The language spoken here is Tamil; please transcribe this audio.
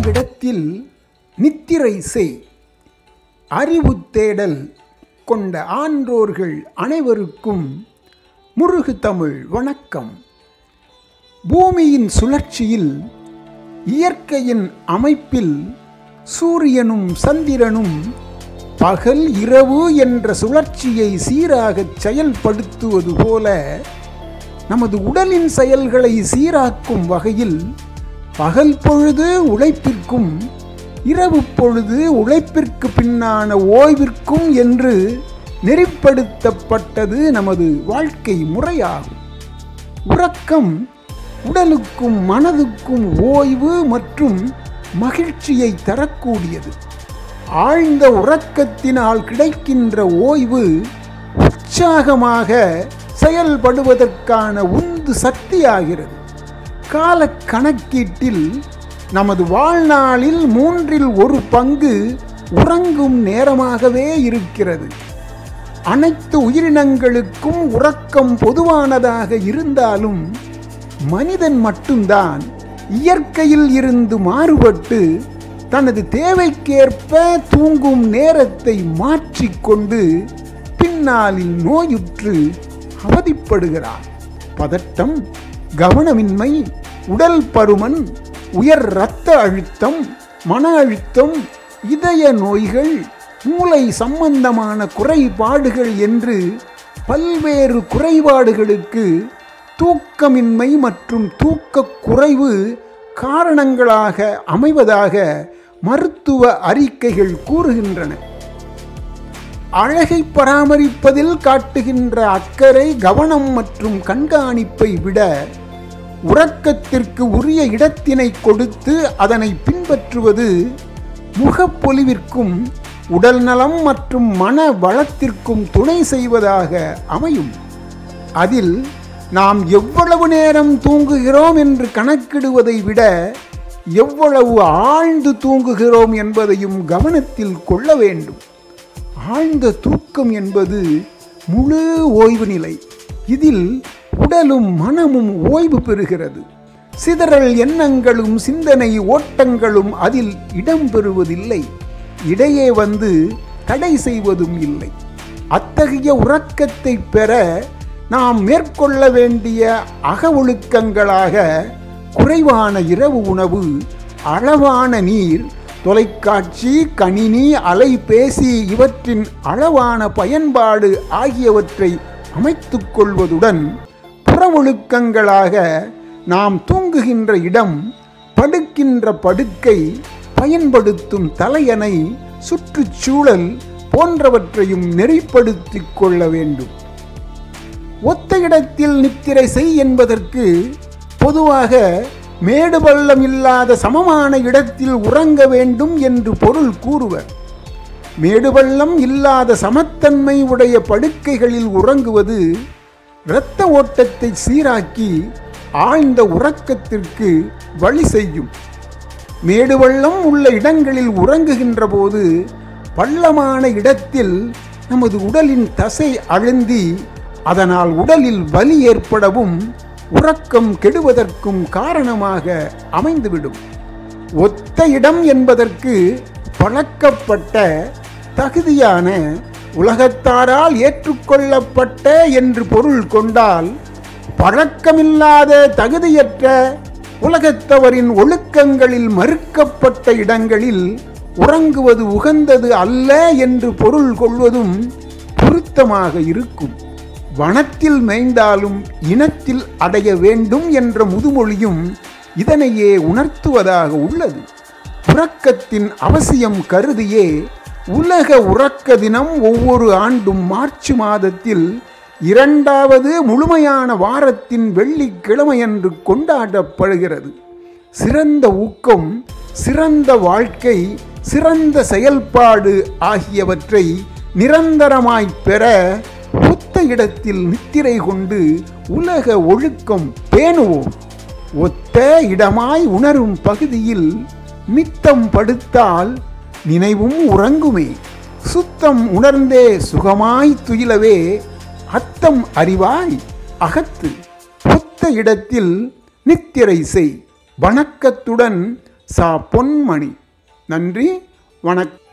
இடத்தில் நித்திரை செய் அறிவு தேடல் கொண்ட ஆன்றோர்கள் அனைவருக்கும் முருகு தமிழ் வணக்கம் பூமியின் சுழற்சியில் இயற்கையின் அமைப்பில் சூரியனும் சந்திரனும் பகல் இரவு என்ற சுழற்சியை சீராகச் செயல்படுத்துவது போல நமது உடலின் செயல்களை சீராக்கும் வகையில் பகல் பொழுது உழைப்பிற்கும் இரவு பொழுது உழைப்பிற்கு பின்னான ஓய்விற்கும் என்று நெறிப்படுத்தப்பட்டது நமது வாழ்க்கை முறையாகும் உறக்கம் உடலுக்கும் மனதுக்கும் ஓய்வு மற்றும் மகிழ்ச்சியை தரக்கூடியது ஆழ்ந்த உறக்கத்தினால் கிடைக்கின்ற ஓய்வு உற்சாகமாக செயல்படுவதற்கான உந்து சக்தியாகிறது கால கணக்கீட்டில் நமது வாழ்நாளில் மூன்றில் ஒரு பங்கு உறங்கும் நேரமாகவே இருக்கிறது அனைத்து உயிரினங்களுக்கும் உறக்கம் பொதுவானதாக இருந்தாலும் மனிதன் மட்டும்தான் இயற்கையில் இருந்து மாறுபட்டு தனது தேவைக்கேற்ப தூங்கும் நேரத்தை மாற்றிக்கொண்டு பின்னாளில் நோயுற்று அவதிப்படுகிறான் பதட்டம் கவனமின்மை உடல் பருமன் உயர் இரத்த அழுத்தம் மன அழுத்தம் இதய நோய்கள் மூளை சம்பந்தமான குறைபாடுகள் என்று பல்வேறு குறைபாடுகளுக்கு தூக்கமின்மை மற்றும் தூக்கக் குறைவு காரணங்களாக அமைவதாக மருத்துவ அறிக்கைகள் கூறுகின்றன அழகை பராமரிப்பதில் காட்டுகின்ற அக்கறை கவனம் மற்றும் கண்காணிப்பை விட உறக்கத்திற்கு உரிய இடத்தினை கொடுத்து அதனை பின்பற்றுவது முகப்பொலிவிற்கும் உடல் நலம் மற்றும் மன வளத்திற்கும் துணை செய்வதாக அமையும் அதில் நாம் எவ்வளவு நேரம் தூங்குகிறோம் என்று கணக்கிடுவதை விட எவ்வளவு ஆழ்ந்து தூங்குகிறோம் என்பதையும் கவனத்தில் கொள்ள வேண்டும் ஆழ்ந்த தூக்கம் என்பது முழு ஓய்வு நிலை இதில் உடலும் மனமும் ஓய்வு பெறுகிறது சிதறல் எண்ணங்களும் சிந்தனை ஓட்டங்களும் அதில் இடம்பெறுவதில்லை இடையே வந்து தடை செய்வதும் இல்லை அத்தகைய உறக்கத்தை பெற நாம் மேற்கொள்ள வேண்டிய அக ஒழுக்கங்களாக குறைவான இரவு உணவு அளவான நீர் தொலைக்காட்சி கணினி அலைபேசி இவற்றின் அளவான பயன்பாடு ஆகியவற்றை அமைத்துக் கொள்வதுடன் புற ஒழுக்கங்களாக நாம் தூங்குகின்ற இடம் படுக்கின்ற படுக்கை பயன்படுத்தும் தலையணை சுற்றுச்சூழல் போன்றவற்றையும் நெறிப்படுத்திக் கொள்ள வேண்டும் ஒத்த இடத்தில் நித்திரை செய் என்பதற்கு பொதுவாக மேடு பள்ளம் இல்லாத சமமான இடத்தில் உறங்க வேண்டும் என்று பொருள் கூறுவர் மேடு பள்ளம் இல்லாத சமத்தன்மை உடைய படுக்கைகளில் உறங்குவது இரத்த ஓட்டத்தை சீராக்கி ஆழ்ந்த உறக்கத்திற்கு வழி செய்யும் மேடு பள்ளம் உள்ள இடங்களில் உறங்குகின்ற போது பள்ளமான இடத்தில் நமது உடலின் தசை அழுந்தி அதனால் உடலில் வலி ஏற்படவும் உறக்கம் கெடுவதற்கும் காரணமாக அமைந்துவிடும் ஒத்த இடம் என்பதற்கு பழக்கப்பட்ட தகுதியான உலகத்தாரால் ஏற்றுக்கொள்ளப்பட்ட என்று பொருள் கொண்டால் பழக்கமில்லாத தகுதியற்ற உலகத்தவரின் ஒழுக்கங்களில் மறுக்கப்பட்ட இடங்களில் உறங்குவது உகந்தது அல்ல என்று பொருள் கொள்வதும் பொருத்தமாக இருக்கும் வனத்தில் மேய்ந்தாலும் இனத்தில் அடைய வேண்டும் என்ற முதுமொழியும் இதனையே உணர்த்துவதாக உள்ளது உறக்கத்தின் அவசியம் கருதியே உலக உறக்க தினம் ஒவ்வொரு ஆண்டும் மார்ச் மாதத்தில் இரண்டாவது முழுமையான வாரத்தின் வெள்ளிக்கிழமையன்று கொண்டாடப்படுகிறது சிறந்த ஊக்கம் சிறந்த வாழ்க்கை சிறந்த செயல்பாடு ஆகியவற்றை நிரந்தரமாய் பெற ஒத்த இடத்தில் நித்திரை கொண்டு உலக ஒழுக்கம் பேணுவோம் ஒத்த இடமாய் உணரும் பகுதியில் மித்தம் படுத்தால் நினைவும் உறங்குமே சுத்தம் உணர்ந்தே சுகமாய் துயிலவே அத்தம் அறிவாய் அகத்து ஒத்த இடத்தில் நித்திரை செய் வணக்கத்துடன் சா பொன்மணி நன்றி வணக்கம்